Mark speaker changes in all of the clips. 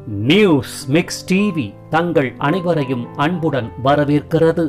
Speaker 1: news mix TV தங்கள் அனைவரையும் அன்புடன் வரவேற்கிறது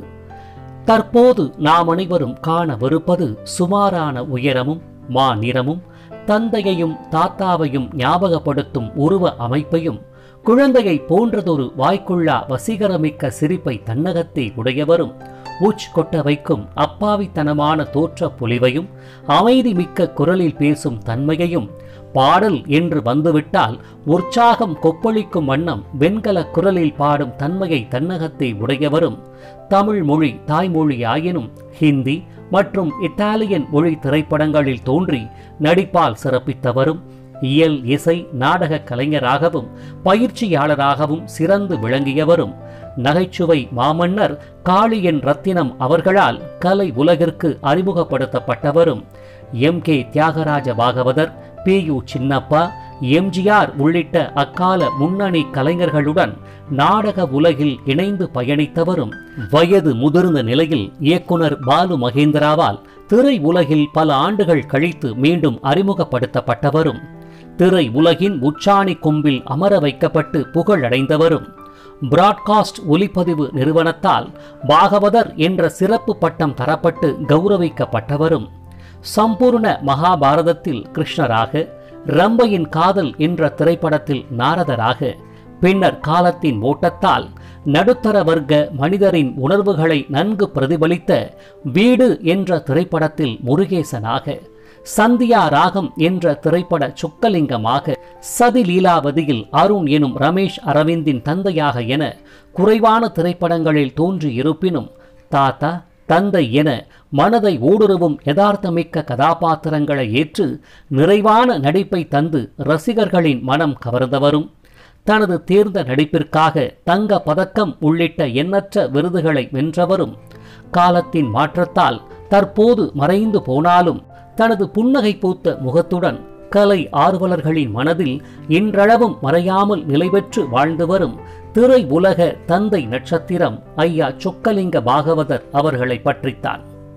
Speaker 1: தற்போது நாம் அனைவரும் காணவிருப்பது சுமாரான உயரமும் மாநிறமும் தந்தையையும் தாத்தாவையும் ஞாபகப்படுத்தும் உருவ அமைப்பையும் குழந்தையை போன்றதொரு வாய்க்குள்ளா வசீகரமிக்க சிரிப்பை தன்னகத்தே உடையவரும் உச் கொட்ட வைக்கும் அப்பாவித்தனமான தோற்ற பொலிவையும் அமைதி மிக்க குரலில் பேசும் தன்மையையும் பாடல் என்று வந்துவிட்டால் உற்சாகம் கொப்பளிக்கும் வண்ணம் வெண்கல குரலில் பாடும் தன்மையை தன்னகத்தை உடையவரும் தமிழ் மொழி தாய்மொழியாயினும் ஹிந்தி மற்றும் இத்தாலியன் மொழி திரைப்படங்களில் தோன்றி நடிப்பால் சிறப்பித்தவரும் இயல் இசை நாடக கலைஞராகவும் பயிற்சியாளராகவும் சிறந்து விளங்கியவரும் நகைச்சுவை மாமன்னர் காளியன் ரத்தினம் அவர்களால் கலை உலகிற்கு அறிமுகப்படுத்தப்பட்டவரும் M K Thyagaraja Bhagavathar P U Chinnappa MGR உள்ளிட்ட அக்கால முன்னணி கலைஞர்களுடன் நாடக உலகில் இணைந்து பயணித்தவரும் வயது முதிர்ந்த நிலையில் இயக்குனர் பாலு மகேந்திராவால் திரை உலகில் பல ஆண்டுகள் கழித்து மீண்டும் அறிமுகப்படுத்தப்பட்டவரும் திரை உலகின் உச்சாணி கொம்பில் அமர வைக்கப்பட்டு புகழடைந்தவரும் பிராட்காஸ்ட் ஒலிப்பதிவு நிறுவனத்தால் பாகவதர் என்ற சிறப்பு பட்டம் தரப்பட்டு கௌரவிக்கப்பட்டவரும் சம்பூர்ண மகாபாரதத்தில் கிருஷ்ணராக ரம்பையின் காதல் என்ற திரைப்படத்தில் நாரதராக பின்னர் காலத்தின் ஓட்டத்தால் நடுத்தர வர்க்க மனிதரின் உணர்வுகளை நன்கு பிரதிபலித்த வீடு என்ற திரைப்படத்தில் முருகேசனாக சந்தியா ராகம் என்ற திரைப்பட சொக்கலிங்கமாக சதி லீலாவதியில் அருண் எனும் ரமேஷ் அரவிந்தின் தந்தையாக என குறைவான திரைப்படங்களில் தோன்றியிருப்பினும் தாத்தா தந்தை என மனதை ஊடுருவும் யதார்த்தமிக்க கதாபாத்திரங்களை ஏற்று நிறைவான நடிப்பை தந்து ரசிகர்களின் மனம் கவர்ந்தவரும் தனது தேர்ந்த நடிப்பிற்காக தங்க பதக்கம் உள்ளிட்ட எண்ணற்ற விருதுகளை வென்றவரும் காலத்தின் மாற்றத்தால் தற்போது மறைந்து போனாலும் தனது புன்னகை பூத்த முகத்துடன் கலை ஆர்வலர்களின் மனதில் இன்றளவும் மறையாமல் நிலைபெற்று வாழ்ந்து வரும் திரை உலக தந்தை நட்சத்திரம் ஐயா சொக்கலிங்க பாகவதர் அவர்களை பற்றித்தான்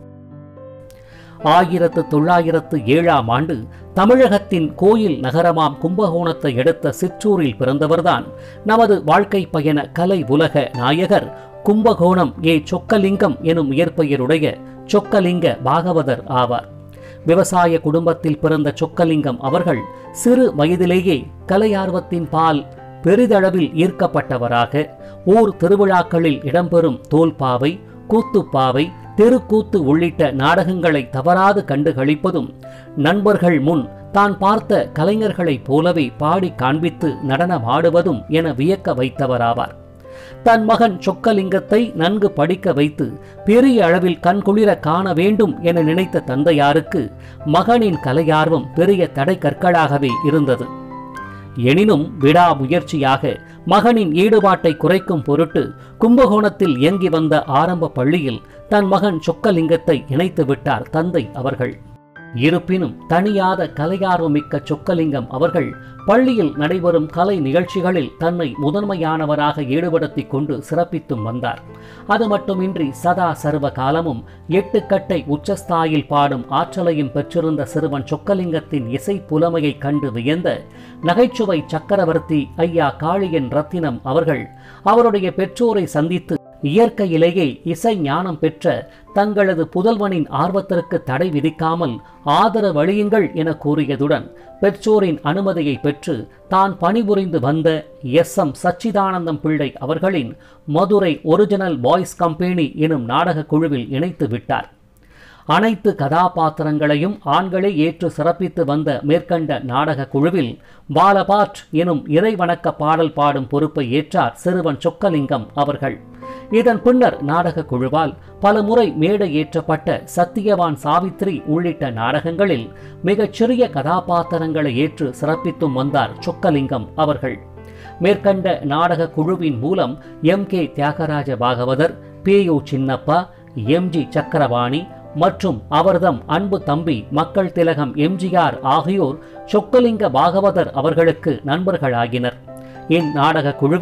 Speaker 1: ஆயிரத்து தொள்ளாயிரத்து ஏழாம் ஆண்டு தமிழகத்தின் கோயில் நகரமாம் கும்பகோணத்தை எடுத்த சிற்றூரில் பிறந்தவர்தான் நமது வாழ்க்கை பயண கலை உலக நாயகர் கும்பகோணம் ஏ சொக்கலிங்கம் எனும் இயற்பெயருடைய சொக்கலிங்க பாகவதர் ஆவார் விவசாய குடும்பத்தில் பிறந்த சொக்கலிங்கம் அவர்கள் சிறு வயதிலேயே கலையார்வத்தின் பால் பெரிதளவில் ஈர்க்கப்பட்டவராக ஊர் திருவிழாக்களில் இடம்பெறும் தோல்பாவை கூத்துப்பாவை தெருக்கூத்து உள்ளிட்ட நாடகங்களை தவறாது கண்டு களிப்பதும் நண்பர்கள் முன் தான் பார்த்த கலைஞர்களைப் போலவே பாடி காண்பித்து நடனமாடுவதும் என வியக்க வைத்தவராவார் தன் மகன் சொக்கலிங்கத்தை நன்கு படிக்க வைத்து பெரிய அளவில் கண்குளிர காண வேண்டும் என நினைத்த தந்தையாருக்கு மகனின் கலையார்வம் பெரிய தடை கற்களாகவே இருந்தது எனினும் விடாமுயற்சியாக மகனின் ஈடுபாட்டை குறைக்கும் பொருட்டு கும்பகோணத்தில் இயங்கி வந்த ஆரம்ப பள்ளியில் தன் மகன் சொக்கலிங்கத்தை இணைத்து விட்டார் தந்தை அவர்கள் இருப்பினும் தனியாத கலையார்வமிக்க சொக்கலிங்கம் அவர்கள் பள்ளியில் நடைபெறும் கலை நிகழ்ச்சிகளில் தன்னை முதன்மையானவராக ஈடுபடுத்திக் கொண்டு சிறப்பித்தும் வந்தார் அது மட்டுமின்றி சதா சர்வ காலமும் எட்டு கட்டை உச்சஸ்தாயில் பாடும் ஆற்றலையும் பெற்றிருந்த சிறுவன் சொக்கலிங்கத்தின் இசை புலமையை கண்டு வியந்த நகைச்சுவை சக்கரவர்த்தி ஐயா காளியன் ரத்தினம் அவர்கள் அவருடைய பெற்றோரை சந்தித்து இயற்கையிலேயே இசை ஞானம் பெற்ற தங்களது புதல்வனின் ஆர்வத்திற்கு தடை விதிக்காமல் ஆதரவழியுங்கள் என கூறியதுடன் பெற்றோரின் அனுமதியை பெற்று தான் பணிபுரிந்து வந்த எஸ் எம் சச்சிதானந்தம் பிள்ளை அவர்களின் மதுரை ஒரிஜினல் பாய்ஸ் கம்பெனி எனும் நாடக குழுவில் இணைத்து விட்டார் அனைத்து கதாபாத்திரங்களையும் ஆண்களே ஏற்று சிறப்பித்து வந்த மேற்கண்ட நாடக குழுவில் பாலபாட் எனும் இறைவணக்க பாடல் பாடும் பொறுப்பை ஏற்றார் சிறுவன் சொக்கலிங்கம் அவர்கள் இதன் பின்னர் நாடக குழுவால் பல முறை மேடை ஏற்றப்பட்ட சத்தியவான் சாவித்ரி உள்ளிட்ட நாடகங்களில் மிகச்சிறிய கதாபாத்திரங்களை ஏற்று சிறப்பித்தும் வந்தார் சொக்கலிங்கம் அவர்கள் மேற்கண்ட நாடக குழுவின் மூலம் M K Thyagaraja Bhagavathar P U Chinnappa M G Chakrapani மற்றும் அவர்தம் அன்பு தம்பி மக்கள் திலகம் எம்ஜிஆர் ஆகியோர் சொக்கலிங்க பாகவதர் அவர்களுக்கு நண்பர்களாகினர் இந்நாடக குழுவில்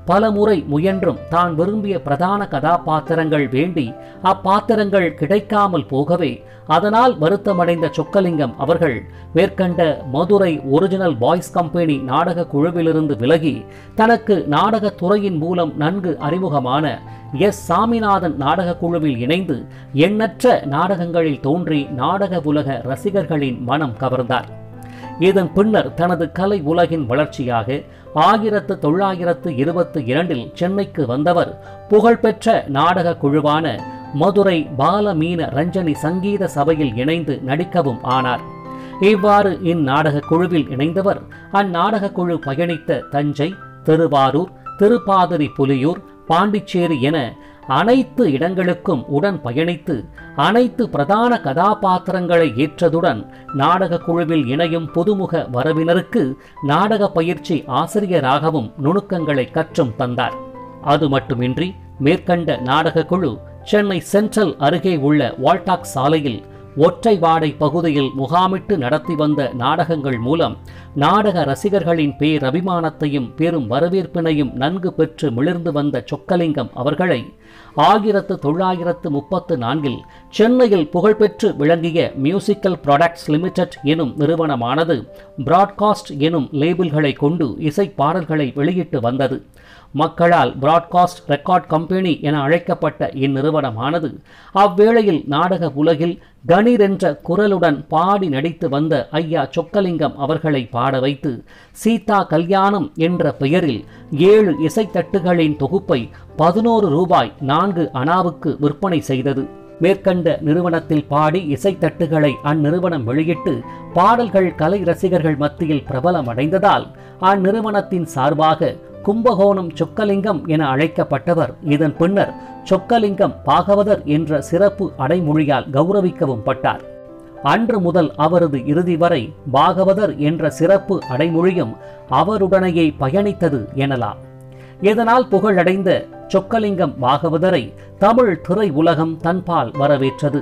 Speaker 1: பலமுறை முயன்றும் தான் விரும்பிய பிரதான கதாபாத்திரங்கள் வேண்டி அப்பாத்திரங்கள் கிடைக்காமல் போகவே அதனால் வருத்தமடைந்த சொக்கலிங்கம் அவர்கள் மேற்கண்ட மதுரை ஒரிஜினல் பாய்ஸ் கம்பெனி நாடக குழுவிலிருந்து விலகி தனக்கு நாடகத் துறையின் மூலம் நன்கு அறிமுகமான எஸ் சாமிநாதன் நாடக குழுவில் இணைந்து எண்ணற்ற நாடகங்களில் தோன்றி நாடக உலக ரசிகர்களின் மனம் கவர்ந்தார் இதன் பின்னர் தனது கலை உலகின் வளர்ச்சியாக ஆயிரத்து தொள்ளாயிரத்து இருபத்தி இரண்டில் சென்னைக்கு வந்தவர் புகழ்பெற்ற நாடக குழுவான மதுரை பாலமீன ரஞ்சனி சங்கீத சபையில் இணைந்து நடிக்கவும் ஆனார் இவ்வாறு இந்நாடக குழுவில் இணைந்தவர் அந்நாடக குழு பயணித்த தஞ்சை திருவாரூர் திருப்பாதிரி புலியூர் பாண்டிச்சேரி என அனைத்து இடங்களுக்கும் உடன் பயணித்து அனைத்து பிரதான கதாபாத்திரங்களை ஏற்றதுடன் நாடக குழுவில் இணையும் புதுமுக வரவினருக்கு நாடக பயிற்சி ஆசிரியராகவும் நுணுக்கங்களை கற்றும் தந்தார் அது மட்டுமின்றி மேற்கண்ட நாடக குழு சென்னை சென்ட்ரல் அருகே உள்ள வால்டாக் சாலையில் ஒற்றைவாடை பகுதியில் முகாமிட்டு நடத்தி வந்த நாடகங்கள் மூலம் நாடக ரசிகர்களின் பேரபிமானத்தையும் பெரும் வரவேற்பினையும் நன்கு பெற்று மிளிர்ந்து வந்த சொக்கலிங்கம் அவர்களை ஆயிரத்து தொள்ளாயிரத்து முப்பத்து நான்கில் சென்னையில் புகழ்பெற்று விளங்கிய மியூசிக்கல் ப்ராடக்ட்ஸ் லிமிடெட் எனும் நிறுவனமானது பிராட்காஸ்ட் எனும் லேபிள்களை கொண்டு இசை பாடல்களை வெளியிட்டு வந்தது மக்களால் பிராட்காஸ்ட் ரெக்கார்ட் கம்பெனி என அழைக்கப்பட்ட இந்நிறுவனமானது அவ்வேளையில் நாடக உலகில் கணீர் என்ற குரலுடன் பாடி நடித்து வந்த ஐயா சொக்கலிங்கம் அவர்களை பாட வைத்து சீதா கல்யாணம் என்ற பெயரில் ஏழு இசைத்தட்டுகளின் தொகுப்பை பதினோரு ரூபாய் நான்கு அணாவுக்கு விற்பனை செய்தது மேற்கண்ட நிறுவனத்தில் பாடி இசைத்தட்டுகளை அந்நிறுவனம் வெளியிட்டு பாடல்கள் கலை ரசிகர்கள் மத்தியில் பிரபலமடைந்ததால் அந்நிறுவனத்தின் சார்பாக கும்பகோணம் சொக்கலிங்கம் என அழைக்கப்பட்டவர் இதன் பின்னர் சொக்கலிங்கம் பாகவதர் என்ற சிறப்பு அடைமொழியால் கௌரவிக்கவும் பட்டார் அன்று முதல் அவரது இறுதி வரை பாகவதர் என்ற சிறப்பு அடைமொழியும் அவருடனேயே பயணித்தது எனலாம் இதனால் புகழடைந்த சொக்கலிங்கம் பாகவதரை தமிழ் திரை உலகம் தன்பால் வரவேற்றது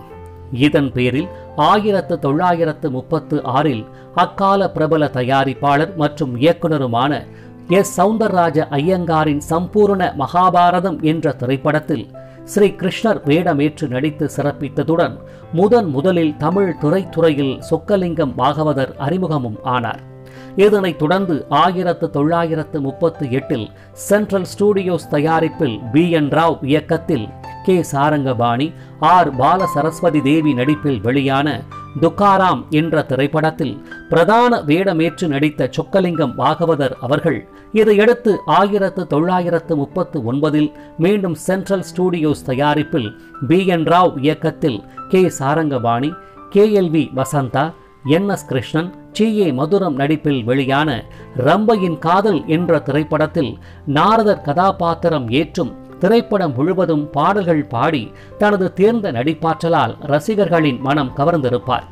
Speaker 1: இதன் பேரில் ஆயிரத்து தொள்ளாயிரத்து முப்பத்து ஆறில் அக்கால பிரபல தயாரிப்பாளர் மற்றும் இயக்குனருமான எஸ் சவுந்தரராஜ ஐயங்காரின் சம்பூர்ண மகாபாரதம் என்ற திரைப்படத்தில் ஸ்ரீ கிருஷ்ணர் வேடமேற்று நடித்து சிறப்பித்ததுடன் முதன் முதலில் தமிழ் திரைத்துறையில் சொக்கலிங்கம் பாகவதர் அறிமுகமும் ஆனார் இதனைத் தொடர்ந்து ஆயிரத்து தொள்ளாயிரத்து முப்பத்தி எட்டில் சென்ட்ரல் ஸ்டூடியோஸ் தயாரிப்பில் பி என் ராவ் இயக்கத்தில் கே சாரங்கபாணி ஆர் பால சரஸ்வதி தேவி நடிப்பில் வெளியான துக்காராம் என்ற திரைப்படத்தில் பிரதான வேடமேற்று நடித்த சொக்கலிங்கம் பாகவதர் அவர்கள் இதையடுத்து ஆயிரத்து தொள்ளாயிரத்து முப்பத்து ஒன்பதில் மீண்டும் சென்ட்ரல் ஸ்டூடியோஸ் தயாரிப்பில் பி என் ராவ் இயக்கத்தில் K Sarangapani K L V Vasantha N S Krishnan T A Mathuram நடிப்பில் வெளியான ரம்பையின் காதல் என்ற திரைப்படத்தில் நாரதர் கதாபாத்திரம் ஏற்றும் திரைப்படம் முழுவதும் பாடல்கள் பாடி தனது தேர்ந்த நடிப்பாற்றலால் ரசிகர்களின் மனம் கவர்ந்திருப்பார்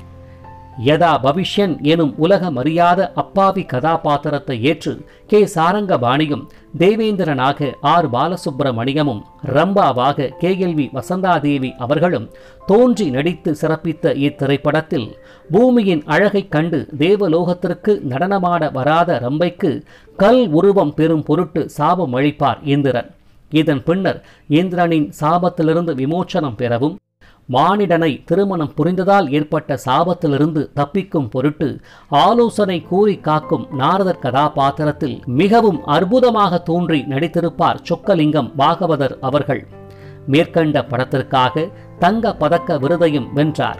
Speaker 1: யதா பவிஷ்யன் எனும் உலகம் அறியாத அப்பாவி கதாபாத்திரத்தை ஏற்று கே சாரங்கபாணியும் தேவேந்திரனாக ஆர் பாலசுப்பிரமணியமும் ரம்பாவாக கே எல் வி வசந்தாதேவி அவர்களும் தோன்றி நடித்து சிறப்பித்த இத்திரைப்படத்தில் பூமியின் அழகைக் கண்டு தேவலோகத்திற்கு நடனமாட வராத ரம்பைக்கு கல் உருவம் பெறும் பொருட்டு சாபம் அளிப்பார் இந்திரன் இதன் பின்னர் இந்திரனின் சாபத்திலிருந்து விமோச்சனம் பெறவும் மானிடனை திருமணம் புரிந்ததால் ஏற்பட்ட சாபத்திலிருந்து தப்பிக்கும் பொருட்டு ஆலோசனை கூறி காக்கும் நாரதர் கதாபாத்திரத்தில் மிகவும் அற்புதமாக தோன்றி நடித்திருப்பார் சொக்கலிங்கம் பாகவதர் அவர்கள் மேற்கண்ட படத்திற்காக தங்க பதக்க விருதையும் வென்றார்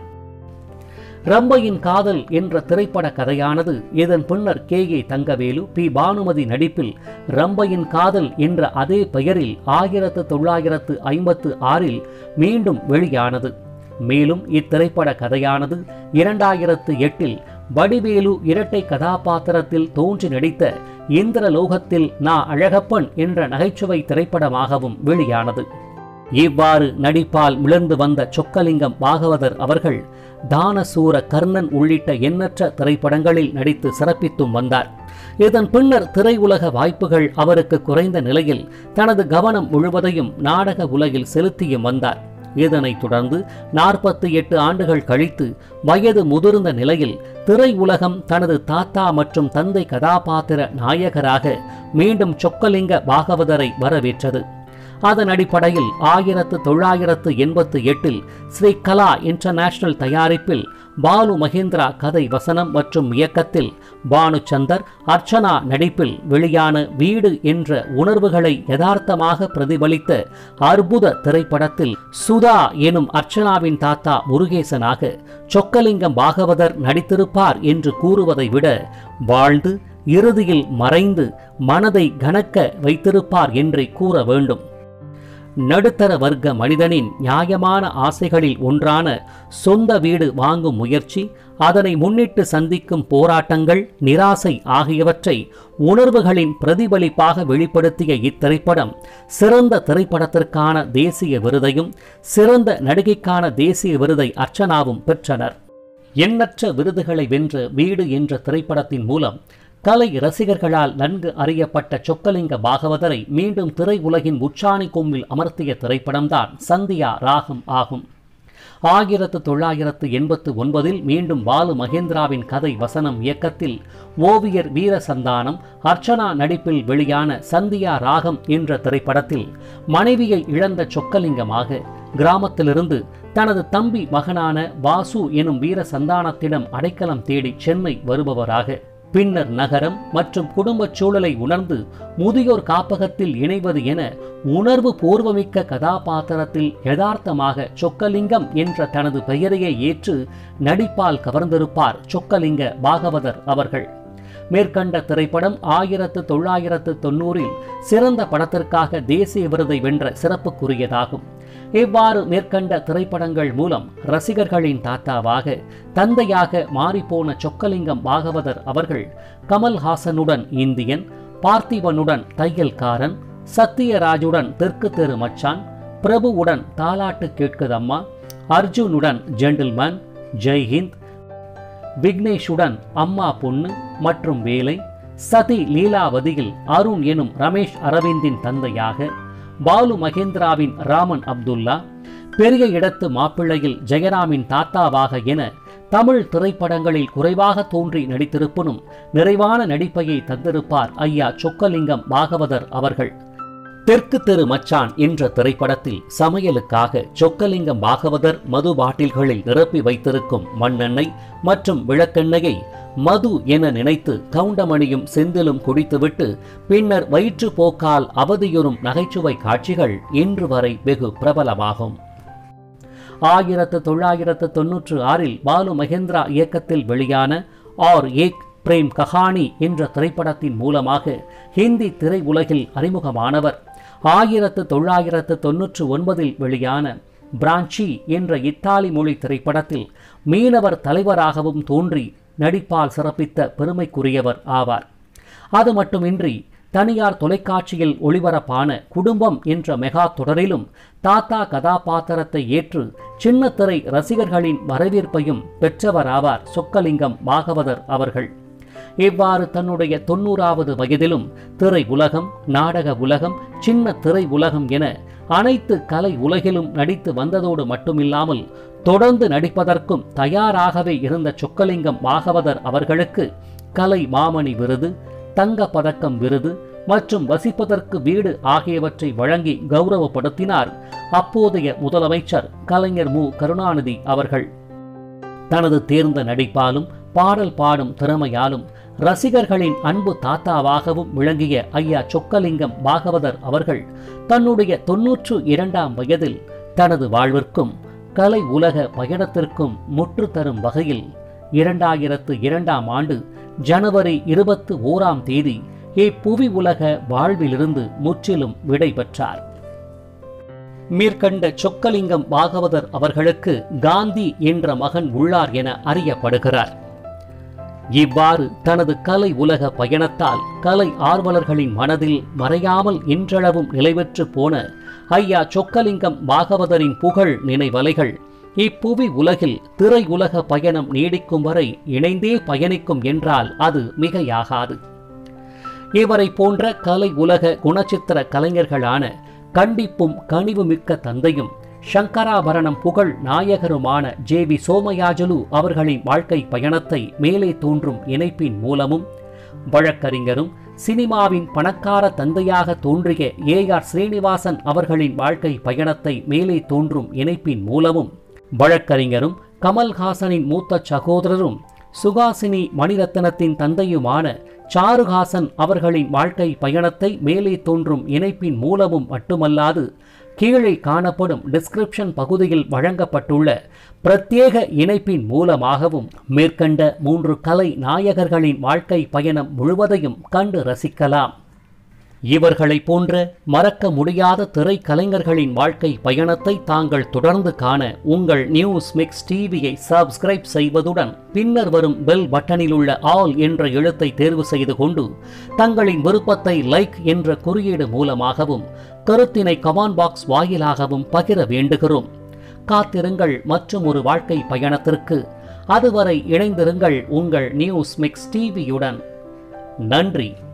Speaker 1: ரம்பையின் காதல் என்ற திரைப்பட கதையானது இதன் பின்னர் K A Thangavelu P Bhanumathi நடிப்பில் ரம்பையின் காதல் என்ற அதே பெயரில் ஆயிரத்து தொள்ளாயிரத்து ஐம்பத்து ஆறில் மீண்டும் வெளியானது மேலும் இத்திரைப்பட கதையானது இரண்டாயிரத்து எட்டில் வடிவேலு இரட்டை கதாபாத்திரத்தில் தோன்றி நடித்த இந்திரலோகத்தில் நா அழகப்பன் என்ற நகைச்சுவை திரைப்படமாகவும் வெளியானது இவ்வாறு நடிப்பால் மிளர்ந்து வந்த சொக்கலிங்கம் பாகவதர் அவர்கள் தானசூர கர்ணன் உள்ளிட்ட எண்ணற்ற திரைப்படங்களில் நடித்து சிறப்பித்தும் வந்தார் இதன் பின்னர் திரையுலக வாய்ப்புகள் அவருக்கு குறைந்த நிலையில் தனது கவனம் முழுவதையும் நாடக உலகில் செலுத்தியும் வந்தார் இதனைத் தொடர்ந்து நாற்பத்தி எட்டு ஆண்டுகள் கழித்து வயது முதிர்ந்த நிலையில் திரை உலகம் தனது தாத்தா மற்றும் தந்தை கதாபாத்திர நாயகராக மீண்டும் சொக்கலிங்க பாகவதரை வரவேற்றது அதன் அடிப்படையில் ஆயிரத்து தொள்ளாயிரத்து எண்பத்து எட்டில் ஸ்ரீ கலா இன்டர்நேஷனல் தயாரிப்பில் பாலு மகேந்திரா கதை வசனம் மற்றும் இயக்கத்தில் பானுச்சந்தர் அர்ச்சனா நடிப்பில் வெளியான வீடு என்ற உணர்வுகளை யதார்த்தமாக பிரதிபலித்த அற்புத திரைப்படத்தில் சுதா எனும் அர்ச்சனாவின் தாத்தா முருகேசனாக சொக்கலிங்கம் பாகவதர் நடித்திருப்பார் என்று கூறுவதை விட வாழ்ந்து இறுதியில் மறைந்து மனதை கனக்க வைத்திருப்பார் என்றே கூற வேண்டும் நடுத்தர வர்க்க மனிதனின் நியாயமான ஆசைகளில் ஒன்றான சொந்த வீடு வாங்கும் முயற்சி அதனை முன்னிட்டு சந்திக்கும் போராட்டங்கள் நிராசை ஆகியவற்றை உணர்வுகளின் பிரதிபலிப்பாக வெளிப்படுத்திய இத்திரைப்படம் சிறந்த திரைப்படத்திற்கான தேசிய விருதையும் சிறந்த நடிகைக்கான தேசிய விருதை அர்ச்சனாவும் பெற்றனர் எண்ணற்ற விருதுகளை வென்ற வீடு என்ற திரைப்படத்தின் மூலம் கலை ரசிகர்களால் நன்கு அறியப்பட்ட சொக்கலிங்க பாகவதரை மீண்டும் திரை உலகின் உச்சாணி கொம்பில் அமர்த்திய திரைப்படம்தான் சந்தியா ராகம் ஆகும் ஆயிரத்து தொள்ளாயிரத்து எண்பத்து ஒன்பதில் மீண்டும் பாலு மகேந்திராவின் கதை வசனம் இயக்கத்தில் ஓவியர் வீரசந்தானம் அர்ச்சனா நடிப்பில் வெளியான சந்தியா ராகம் என்ற திரைப்படத்தில் மனைவியை இழந்த சொக்கலிங்கமாக கிராமத்திலிருந்து தனது தம்பி மகனான வாசு எனும் வீர சந்தானத்திடம் அடைக்கலம் தேடி சென்னை வருபவராக பின்னர் நகரம் மற்றும் குடும்பச் சூழலை உணர்ந்து முதியோர் காப்பகத்தில் இணைவது என உணர்வு பூர்வமிக்க கதாபாத்திரத்தில் யதார்த்தமாக சொக்கலிங்கம் என்ற தனது பெயரையே ஏற்று நடிப்பால் கவர்ந்திருப்பார் சொக்கலிங்க பாகவதர் அவர்கள் மேற்கண்ட திரைப்படம் ஆயிரத்து தொள்ளாயிரத்து தொண்ணூறில் சிறந்த படத்திற்காக தேசிய விருதை வென்ற சிறப்புக்குரியதாகும் இவ்வாறு மேற்கண்ட திரைப்படங்கள் மூலம் ரசிகர்களின் தாத்தாவாக தந்தையாக மாறிப்போன சொக்கலிங்கம் பாகவதர் அவர்கள் கமல்ஹாசனுடன் இந்தியன் பார்த்திபனுடன் தையல்காரன் சத்தியராஜுடன் தெற்கு தெரு மச்சான் பிரபுவுடன் தாலாட்டு கேட்குதம்மா அர்ஜுனுடன் ஜென்டில்மேன் ஜெய்ஹிந்த் விக்னேஷுடன் அம்மா பொண்ணு மற்றும் வேலை சதி லீலாவதியில் அருண் எனும் ரமேஷ் அரவிந்தின் தந்தையாக பாலு மகேந்திராவின் ராமன் அப்துல்லா பெரிய இடத்து மாப்பிள்ளையில் ஜெயராமின் தாத்தாவாக என தமிழ் திரைப்படங்களில் குறைவாக தோன்றி நடித்திருப்பினும் நிறைவான நடிப்பையை தந்திருப்பார் ஐயா சொக்கலிங்கம் பாகவதர் அவர்கள் தெற்கு தெரு மச்சான் என்ற திரைப்படத்தில் சமையலுக்காக சொக்கலிங்கம் பாகவதர் மது பாட்டில்களில் நிரப்பி வைத்திருக்கும் மண்ணெண்ணெய் மற்றும் விளக்கெண்ணெயை மது என நினைத்து கவுண்டமணியும் செந்திலும் குடித்துவிட்டு பின்னர் வயிற்றுப்போக்கால் அவதியுறும் நகைச்சுவை காட்சிகள் இன்று வரை வெகு பிரபலமாகும் ஆயிரத்து தொள்ளாயிரத்து தொன்னூற்று ஆறில் பாலு மகேந்திரா இயக்கத்தில் வெளியான ஆர் ஏக் பிரேம் கஹானி என்ற திரைப்படத்தின் மூலமாக ஹிந்தி திரையுலகில் அறிமுகமானவர் ஆயிரத்து தொள்ளாயிரத்து தொன்னூற்று ஒன்பதில் வெளியான பிரான்ச்சி என்ற இத்தாலி மொழி திரைப்படத்தில் மீனவர் தலைவராகவும் தோன்றி நடிப்பால் சிறப்பித்த பெருமைக்குரியவர் ஆவார் அது மட்டுமின்றி தனியார் தொலைக்காட்சியில் ஒளிபரப்பான குடும்பம் என்ற மெகா தொடரிலும் தாத்தா கதாபாத்திரத்தை ஏற்று சின்னத்திரை ரசிகர்களின் வரவேற்பையும் பெற்றவராவார் சொக்கலிங்கம் பாகவதர் அவர்கள் இவ்வாறு தன்னுடைய தொண்ணூறாவது வயதிலும் திரை உலகம் நாடக உலகம் சின்ன திரை உலகம் என அனைத்து கலை உலகிலும் நடித்து வந்ததோடு மட்டுமில்லாமல் தொடர்ந்து நடிப்பதற்கும் தயாராகவே இருந்த சொக்கலிங்கம் பாகவதர் அவர்களுக்கு கலை மாமணி விருது தங்க பதக்கம் விருது மற்றும் வசிப்பதற்கு வீடு ஆகியவற்றை வழங்கி கௌரவப்படுத்தினார் அப்போதைய முதலமைச்சர் கலைஞர் மு கருணாநிதி அவர்கள் தனது தேர்ந்த நடிப்பாலும் பாடல் பாடும் திறமையாலும் ரசிகர்களின் அன்பு தாத்தாவாகவும் விளங்கிய ஐயா சொக்கலிங்கம் பாகவதர் அவர்கள் தன்னுடைய தொன்னூற்று இரண்டாம் வயதில் தனது வாழ்விற்கும் கலை உலக பயணத்திற்கும் முற்று தரும் வகையில் இரண்டாயிரத்து இரண்டாம் ஆண்டு ஜனவரி இருபத்து ஓராம் தேதி இப்புவி உலக வாழ்விலிருந்து முற்றிலும் விடை பெற்றார் மேற்கண்ட சொக்கலிங்கம் பாகவதர் அவர்களுக்கு காந்தி என்ற மகன் உள்ளார் என அறியப்படுகிறார் இவ்வாறு தனது கலை உலக பயணத்தால் கலை ஆர்வலர்களின் மனதில் மறையாமல் இன்றளவும் நிலைபெற்று போன ஐயா சொக்கலிங்கம் பாகவதரின் புகழ் நினைவலைகள் இப்புவி உலகில் திரை உலக பயணம் நீடிக்கும் வரை இணைந்தே பயணிக்கும் என்றால் அது மிகையாகாது இவரை போன்ற கலை உலக குணச்சித்திர கலைஞர்களான கண்டிப்பும் கனிவுமிக்க தந்தையும் சங்கராபரணம் புகழ் நாயகருமான ஜே வி சோமயாஜுலு அவர்களின் வாழ்க்கை பயணத்தை மேலே தோன்றும் இணைப்பின் மூலமும் வழக்கறிஞரும் சினிமாவின் பணக்கார தந்தையாக தோன்றிய ஏ ஆர் ஸ்ரீனிவாசன் அவர்களின் வாழ்க்கை பயணத்தை மேலே தோன்றும் இணைப்பின் மூலமும் வழக்கறிஞரும் கமல்ஹாசனின் மூத்த சகோதரரும் சுகாசினி மணிரத்னத்தின் தந்தையுமான சாருஹாசன் அவர்களின் வாழ்க்கை பயணத்தை மேலே தோன்றும் இணைப்பின் மூலமும் மட்டுமல்லாது கீழே காணப்படும் டிஸ்கிரிப்ஷன் பகுதியில் வழங்கப்பட்டுள்ள பிரத்யேக இணைப்பின் மூலமாகவும் மேற்கண்ட மூன்று கலை நாயகர்களின் வாழ்க்கை பயணம் முழுவதையும் கண்டு ரசிக்கலாம் இவர்களைப் போன்ற மறக்க முடியாத திரைக்கலைஞர்களின் வாழ்க்கை பயணத்தை தாங்கள் தொடர்ந்து காண உங்கள் நியூஸ் மிக்ஸ் டிவியை சப்ஸ்கிரைப் செய்வதுடன் பின்னர் வரும் பெல் பட்டனில் உள்ள ஆல் என்ற எழுத்தை தேர்வு செய்து கொண்டு தங்களின் விருப்பத்தை லைக் என்ற குறியீடு மூலமாகவும் கருத்தினை கமாண்ட் பாக்ஸ் வாயிலாகவும் பகிர வேண்டுகிறோம் காத்திருங்கள் மற்றும் ஒரு வாழ்க்கை பயணத்திற்கு அதுவரை இணைந்திருங்கள் உங்கள் நியூஸ் மிக்ஸ் டிவியுடன் நன்றி